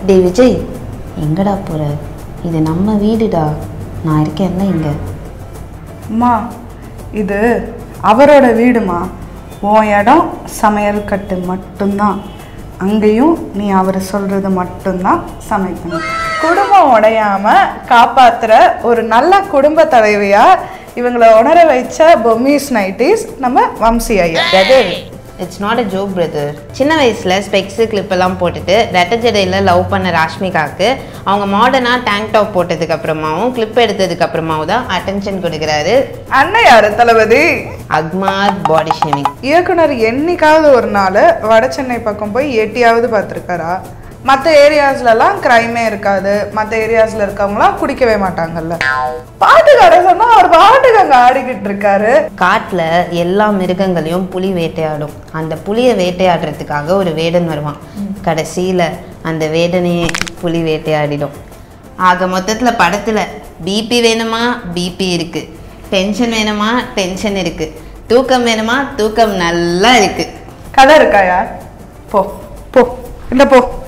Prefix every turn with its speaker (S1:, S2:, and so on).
S1: டேய் விஜய் எங்கடா போற இது நம்ம வீடுடா நான் இருக்கேன்ல இங்க
S2: அம்மா இது அவரோட வீடுமா உன் இடம் சமையல் கட்டு மட்டும்தான் அங்கேயும் நீ அவர் சொல்கிறது மட்டும்தான் சமைக்கணும் குடும்பம் உடையாம காப்பாத்துற ஒரு நல்ல குடும்ப தலைவியா இவங்களை உணர வைச்ச பொம்மிஸ் நைட்டிஸ் நம்ம வம்சி ஐயா
S1: brother it's not a joke brother சின்ன வயசில் ஸ்பெக்ஸு கிளிப்பெல்லாம் போட்டுட்டு ரெட்ட ஜடையில் லவ் பண்ண ராஷ்மிகாவுக்கு அவங்க மாடர்னாக டேங்க் டாப் போட்டதுக்கு அப்புறமாவும் கிளிப் எடுத்ததுக்கு அப்புறமாவும் தான் அட்டென்ஷன் கொடுக்குறாரு
S2: அண்ணன் யாரு தளபதி
S1: அக்மார் பாடி ஷேமிங்
S2: இயக்குனர் என்னைக்காவது ஒரு நாள் வட சென்னை பக்கம் போய் எட்டியாவது பார்த்துருக்காரா மற்ற ஏரியாஸ்லலாம் க்ரைமே இருக்காது மற்ற ஏரியாஸில் இருக்கவங்களாம் குடிக்கவே மாட்டாங்கல்ல பாட்டுக்கார சொன்னா அவர் பாட்டுக்கு அங்கே ஆடிக்கிட்டு இருக்காரு
S1: காட்டில் எல்லா மிருகங்களையும் புலி வேட்டையாடும் அந்த புலியை வேட்டையாடுறதுக்காக ஒரு வேடன் வருவான் கடைசியில் அந்த வேடனையே புலி வேட்டையாடிடும் ஆக மொத்தத்தில் படத்தில் பிபி வேணுமா பிபி இருக்குது டென்ஷன் வேணுமா டென்ஷன் இருக்குது தூக்கம் வேணுமா தூக்கம் நல்லா இருக்குது
S2: கதை இருக்காயா போ போ இந்த போ